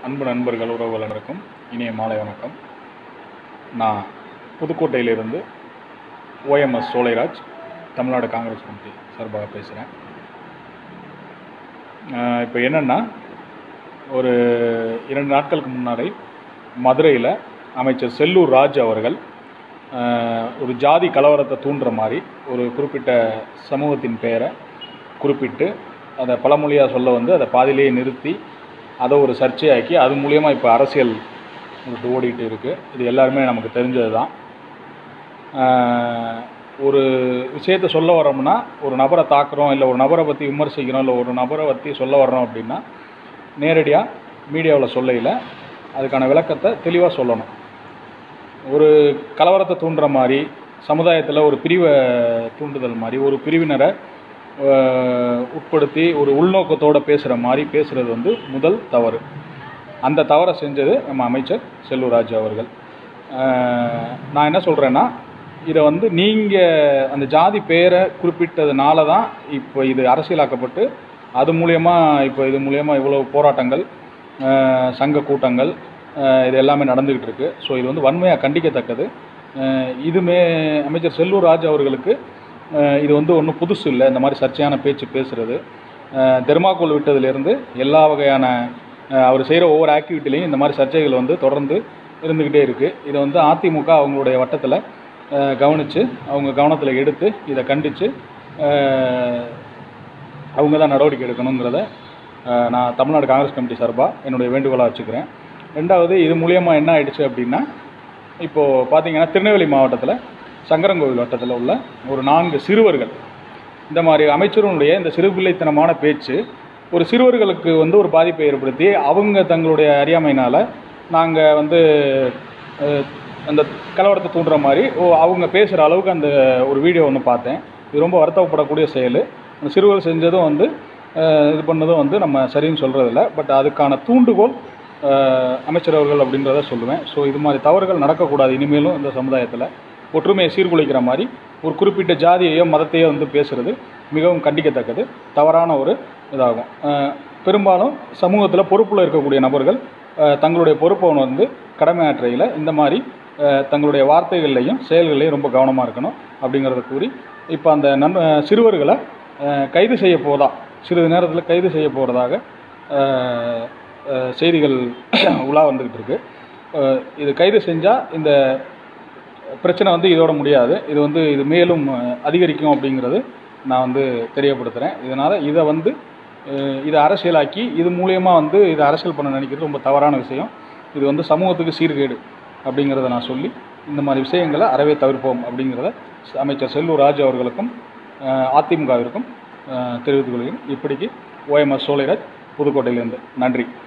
அன்பு நண்பர்கள் உறவுகள் அனைவருக்கும் இனிய மாலை வணக்கம் நான் புதுக்கோட்டையிலிருந்து ஓஎம்எஸ் சோலைராஜ் தமிழ்நாடு காங்கிரஸ் கமிட்டி சார்பாக பேசுகிறேன் இப்போ என்னென்னா ஒரு இரண்டு நாட்களுக்கு முன்னாடி மதுரையில் அமைச்சர் செல்லூர் ராஜ் அவர்கள் ஆஹ், ஒரு ஜாதி கலவரத்தை தூண்டுற மாதிரி ஒரு குறிப்பிட்ட சமூகத்தின் பெயரை குறிப்பிட்டு அதை பழமொழியாக சொல்ல வந்து அதை பாதியிலேயே நிறுத்தி அதை ஒரு சர்ச்சையாக்கி அது மூலயமா இப்போ அரசியல் இது ஓடிட்டு இருக்குது இது எல்லாருமே நமக்கு தெரிஞ்சது தான் ஆஹ், ஒரு விஷயத்தை சொல்ல வரோம்னா ஒரு நபரை தாக்குறோம் இல்லை ஒரு நபரை பற்றி விமர்சிக்கிறோம் இல்லை ஒரு நபரை பற்றி சொல்ல வர்றோம் அப்படின்னா நேரடியாக மீடியாவில் சொல்லையில் அதுக்கான விளக்கத்தை தெளிவாக சொல்லணும் ஒரு கலவரத்தை தூண்டுற மாதிரி சமுதாயத்தில் ஒரு பிரிவை தூண்டுதல் மாதிரி ஒரு பிரிவினரை ஆஹ், உட்படுத்தி ஒரு உள்நோக்கத்தோடு பேசுகிற மாதிரி பேசுகிறது வந்து முதல் தவறு அந்த தவறை செஞ்சது நம்ம அமைச்சர் செல்லூராஜ் அவர்கள் ஆஹ், நான் என்ன சொல்கிறேன்னா இதை வந்து நீங்கள் அந்த ஜாதி பேரை குறிப்பிட்டதுனால தான் இப்போ இது அரசியலாக்கப்பட்டு அது மூலயமா இப்போ இது மூலயமா இவ்வளோ போராட்டங்கள் ஆஹ், சங்க கூட்டங்கள் ஆஹ், இது எல்லாமே நடந்துக்கிட்டு இருக்கு ஸோ இது வந்து வன்மையாக கண்டிக்கத்தக்கது ஆஹ், இதுமே அமைச்சர் செல்லூர் ராஜ் அவர்களுக்கு ஆஹ், இது வந்து ஒன்றும் புதுசு இல்லை இந்த மாதிரி சர்ச்சையான பேச்சு பேசுகிறது தெர்மாக்கோல் விட்டதுலேருந்து எல்லா வகையான ஆஹ், அவர் செய்கிற ஒவ்வொரு ஆக்டிவிட்டிலையும் இந்த மாதிரி சர்ச்சைகள் வந்து தொடர்ந்து இருந்துக்கிட்டே இருக்குது இதை வந்து அதிமுக அவங்களுடைய வட்டத்தில் கவனித்து அவங்க கவனத்தில் எடுத்து இதை கண்டித்து அவங்க தான் நடவடிக்கை எடுக்கணுங்கிறத அஹ், நான் தமிழ்நாடு காங்கிரஸ் கமிட்டி சார்பாக என்னுடைய வேண்டுகோளாக வச்சுக்கிறேன் ரெண்டாவது இது மூலியமாக என்ன ஆயிடுச்சு அப்படின்னா இப்போது பார்த்தீங்கன்னா திருநெல்வேலி மாவட்டத்தில் சங்கரங்கோவில் வட்டத்தில் உள்ள ஒரு நான்கு சிறுவர்கள் இந்த மாதிரி அமைச்சருடைய இந்த சிறுபிள்ளைத்தனமான பேச்சு ஒரு சிறுவர்களுக்கு வந்து ஒரு பாதிப்பை ஏற்படுத்தி அவங்க தங்களுடைய அறியாமையினால் நாங்கள் வந்து அஹ், அந்த கலவரத்தை தூண்டுற மாதிரி ஓ அவங்க பேசுகிற அளவுக்கு அந்த ஒரு வீடியோ ஒன்று பார்த்தேன் இது ரொம்ப வருத்தப்படக்கூடிய செயல் அந்த சிறுவர் செஞ்சதும் வந்து அஹ், இது பண்ணதும் வந்து நம்ம சரின்னு சொல்கிறதில்ல பட் அதுக்கான தூண்டுகோல் அஹ், அமைச்சர் அவர்கள் அப்படின்றத சொல்லுவேன் ஸோ இது மாதிரி தவறுகள் நடக்கக்கூடாது இனிமேலும் இந்த சமுதாயத்தில் ஒற்றுமையை சீர்குலைக்கிற மாதிரி ஒரு குறிப்பிட்ட ஜாதியையோ மதத்தையோ வந்து பேசுகிறது மிகவும் கண்டிக்கத்தக்கது தவறான ஒரு இதாகும் அஹ், பெரும்பாலும் சமூகத்தில் பொறுப்பில் இருக்கக்கூடிய நபர்கள் அஹ், தங்களுடைய பொறுப்பை வந்து கடமையாற்றையில் இந்த மாதிரி அஹ், தங்களுடைய வார்த்தைகள்லையும் செயல்கள்லையும் ரொம்ப கவனமாக இருக்கணும் அப்படிங்கிறத கூறி இப்போ அந்த நன் சிறுவர்களை அஹ், கைது செய்ய போதா சிறிது நேரத்தில் கைது செய்ய போகிறதாக செய்திகள் உலா வந்துக்கிட்டு இருக்கு அஹ், இது கைது செஞ்சால் இந்த பிரச்சனை வந்து இதோட முடியாது இது வந்து இது மேலும் அஹ், அதிகரிக்கும் அப்படிங்கிறது நான் வந்து தெரியப்படுத்துகிறேன் இதனால் இதை வந்து அஹ், இதை அரசியலாக்கி இது மூலியமாக வந்து இதை அரசியல் பண்ண நினைக்கிறது ரொம்ப தவறான விஷயம் இது வந்து சமூகத்துக்கு சீர்கேடு அப்படிங்கிறத நான் சொல்லி இந்த மாதிரி விஷயங்களை அறவே தவிர்ப்போம் அப்படிங்கிறத அமைச்சர் செல்லூர் ராஜ் அவர்களுக்கும் அஹ், அதிமுகவிற்கும் அஹ், தெரிவித்துக் கொள்கிறேன் இப்படிக்கு ஓஎம்எஸ் சோலைராஜ் புதுக்கோட்டையிலிருந்து நன்றி